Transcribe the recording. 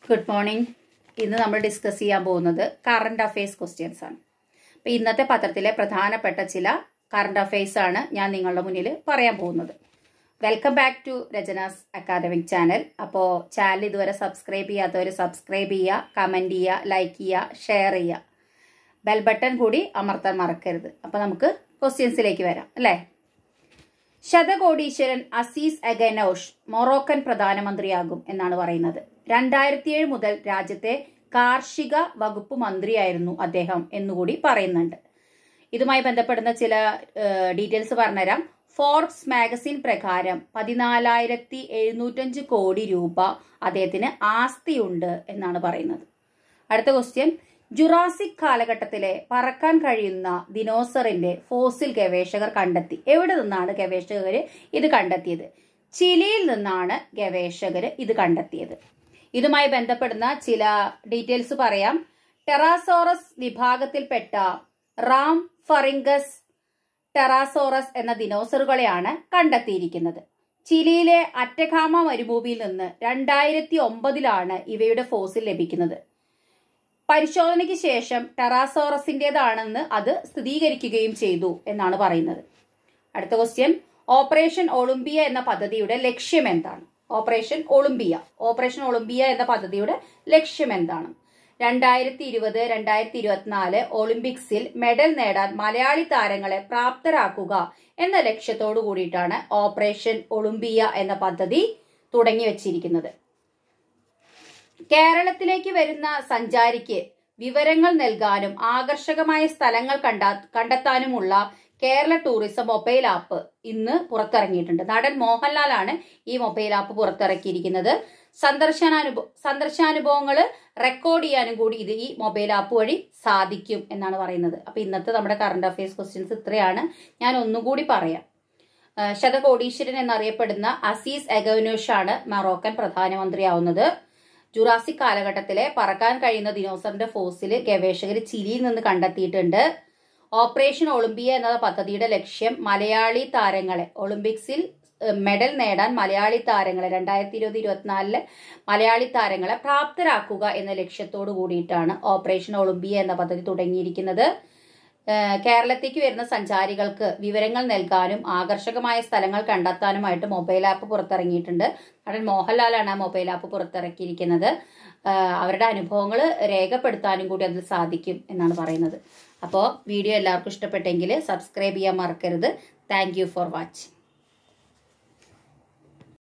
good morning ഇന്ന് നമ്മൾ discuss ചെയ്യാൻ പോകുന്നത് കറണ്ട് അഫയേഴ്സ് ക്വസ്റ്റ്യൻസ് ആണ് അപ്പോൾ ഇന്നത്തെ പത്രത്തിലെ പ്രധാനപ്പെട്ട ചില കറണ്ട് അഫയേഴ്സ് ആണ് ഞാൻ നിങ്ങളുടെ മുന്നിൽ പറയാൻ പോകുന്നത് welcome back to Rachana's academic channel അപ്പോൾ ചാനൽ ഇതുവരെ സബ്സ്ക്രൈബ് ചെയ്യാത്തവർ സബ്സ്ക്രൈബ് ചെയ്യുക കമൻറ്റ് ചെയ്യുക ലൈക്ക് ചെയ്യുക ഷെയർ ചെയ്യുക ബെൽ ബട്ടൺ കൂടി അമർത്താൻ മറക്കരുത് അപ്പോൾ നമുക്ക് ക്വസ്റ്റ്യൻസിലേക്ക് വരാം അല്ലേ ശതകോടീശ്വരൻ അസീസ് എഗനൌഷ് മൊറോക്കൻ പ്രധാനമന്ത്രിയാകും എന്നാണ് പറയുന്നത് രണ്ടായിരത്തിയേഴ് മുതൽ രാജ്യത്തെ കാർഷിക വകുപ്പ് മന്ത്രിയായിരുന്നു അദ്ദേഹം എന്നുകൂടി പറയുന്നുണ്ട് ഇതുമായി ബന്ധപ്പെടുന്ന ചില ഡീറ്റെയിൽസ് പറഞ്ഞുതരാം ഫോർബ്സ് മാഗസിൻ പ്രകാരം പതിനാലായിരത്തി എഴുന്നൂറ്റഞ്ച് കോടി രൂപ അദ്ദേഹത്തിന് ആസ്തിയുണ്ട് എന്നാണ് പറയുന്നത് അടുത്ത ക്വസ്റ്റ്യൻ ജുറാസിക് കാലഘട്ടത്തിലെ പറക്കാൻ കഴിയുന്ന ദിനോസറിന്റെ ഫോസിൽ ഗവേഷകർ കണ്ടെത്തി എവിടെ നിന്നാണ് ഗവേഷകർ ഇത് കണ്ടെത്തിയത് ചിലിയിൽ നിന്നാണ് ഗവേഷകർ ഇത് കണ്ടെത്തിയത് ഇതുമായി ബന്ധപ്പെടുന്ന ചില ഡീറ്റെയിൽസ് പറയാം ടെറാസോറസ് വിഭാഗത്തിൽപ്പെട്ട റാം ഫറിംഗസ് ടെറാസോറസ് എന്ന ദിനോസറുകളെയാണ് കണ്ടെത്തിയിരിക്കുന്നത് ചിലിയിലെ അറ്റഖാമ മരുഭൂമിയിൽ നിന്ന് രണ്ടായിരത്തി ഒമ്പതിലാണ് ഇവയുടെ ഫോസിൽ ലഭിക്കുന്നത് പരിശോധനയ്ക്ക് ശേഷം ടെറാസോറസിന്റേതാണെന്ന് അത് സ്ഥിരീകരിക്കുകയും ചെയ്തു എന്നാണ് പറയുന്നത് അടുത്ത ക്വസ്റ്റ്യൻ ഓപ്പറേഷൻ ഒളിമ്പിയ എന്ന പദ്ധതിയുടെ ലക്ഷ്യം എന്താണ് ഓപ്പറേഷൻ ഒളിമ്പിയ ഓപ്പറേഷൻ ഒളിമ്പിയ എന്ന പദ്ധതിയുടെ ലക്ഷ്യം എന്താണ് രണ്ടായിരത്തി ഇരുപത് രണ്ടായിരത്തി ഇരുപത്തിനാല് ഒളിമ്പിക്സിൽ മെഡൽ നേടാൻ മലയാളി താരങ്ങളെ പ്രാപ്തരാക്കുക എന്ന ലക്ഷ്യത്തോടു കൂടിയിട്ടാണ് ഓപ്പറേഷൻ ഒളിമ്പിയ എന്ന പദ്ധതി തുടങ്ങി വച്ചിരിക്കുന്നത് കേരളത്തിലേക്ക് വരുന്ന സഞ്ചാരിക്ക് വിവരങ്ങൾ നൽകാനും ആകർഷകമായ സ്ഥലങ്ങൾ കണ്ടാ കണ്ടെത്താനുമുള്ള കേരള ടൂറിസം മൊബൈൽ ആപ്പ് ഇന്ന് പുറത്തിറങ്ങിയിട്ടുണ്ട് നടൻ മോഹൻലാലാണ് ഈ മൊബൈൽ ആപ്പ് പുറത്തിറക്കിയിരിക്കുന്നത് സന്ദർശനാനുഭവ സന്ദർശനാനുഭവങ്ങൾ റെക്കോർഡ് ചെയ്യാനും കൂടി ഇത് ഈ മൊബൈൽ ആപ്പ് വഴി സാധിക്കും എന്നാണ് പറയുന്നത് അപ്പൊ ഇന്നത്തെ നമ്മുടെ കറണ്ട് അഫയേഴ്സ് ക്വസ്റ്റ്യൻസ് ഇത്രയാണ് ഞാൻ ഒന്നുകൂടി പറയാം ശതകോടീശ്വരൻ എന്നറിയപ്പെടുന്ന അസീസ് എഗവനോഷ് ആണ് മൊറോക്കൻ പ്രധാനമന്ത്രിയാവുന്നത് ജുറാസിക് കാലഘട്ടത്തിലെ പറക്കാൻ കഴിയുന്ന ദിനോസറിന്റെ ഫോസിൽ ഗവേഷകർ ചിലിയിൽ നിന്ന് കണ്ടെത്തിയിട്ടുണ്ട് ഓപ്പറേഷൻ ഒളിമ്പിയ എന്ന പദ്ധതിയുടെ ലക്ഷ്യം മലയാളി താരങ്ങളെ ഒളിമ്പിക്സിൽ മെഡൽ നേടാൻ മലയാളി താരങ്ങളെ രണ്ടായിരത്തി ഇരുപത് ഇരുപത്തിനാലില് മലയാളി താരങ്ങളെ പ്രാപ്തരാക്കുക എന്ന ലക്ഷ്യത്തോടു കൂടിയിട്ടാണ് ഓപ്പറേഷൻ ഒളിമ്പിയ എന്ന പദ്ധതി തുടങ്ങിയിരിക്കുന്നത് കേരളത്തേക്ക് വരുന്ന സഞ്ചാരികൾക്ക് വിവരങ്ങൾ നൽകാനും ആകർഷകമായ സ്ഥലങ്ങൾ കണ്ടെത്താനുമായിട്ട് മൊബൈൽ ആപ്പ് പുറത്തിറങ്ങിയിട്ടുണ്ട് നടൻ മോഹൻലാലാണ് ആ മൊബൈൽ ആപ്പ് പുറത്തിറക്കിയിരിക്കുന്നത് അവരുടെ അനുഭവങ്ങൾ രേഖപ്പെടുത്താനും കൂടി അതിൽ സാധിക്കും എന്നാണ് പറയുന്നത് അപ്പോൾ വീഡിയോ എല്ലാവർക്കും ഇഷ്ടപ്പെട്ടെങ്കിൽ സബ്സ്ക്രൈബ് ചെയ്യാൻ മറക്കരുത് താങ്ക് ഫോർ വാച്ചിങ്